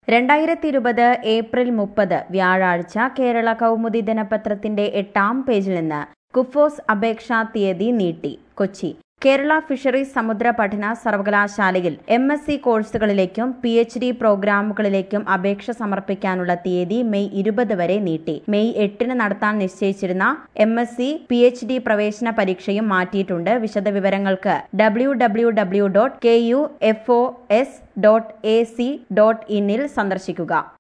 രണ്ടായിരത്തി ഇരുപത് ഏപ്രിൽ മുപ്പത് വ്യാഴാഴ്ച കേരള കൗമുദി ദിനപത്രത്തിന്റെ എട്ടാം പേജിൽ നിന്ന് കുഫോസ് അപേക്ഷാ തീയതി നീട്ടി കൊച്ചി കേരള ഫിഷറീസ് സമുദ്ര പഠന സർവകലാശാലയിൽ എം എസ് സി കോഴ്സുകളിലേക്കും പി എച്ച് ഡി പ്രോഗ്രാമുകളിലേക്കും അപേക്ഷ സമർപ്പിക്കാനുള്ള തീയതി മെയ് ഇരുപത് വരെ നീട്ടി മെയ് എട്ടിന് നടത്താൻ നിശ്ചയിച്ചിരുന്ന M S C P H D പ്രവേശന പരീക്ഷയും മാറ്റിയിട്ടുണ്ട് വിശദവിവരങ്ങൾക്ക് W W W dot K U F O S dot A C dot ഇന്നിൽ സന്ദർശിക്കുക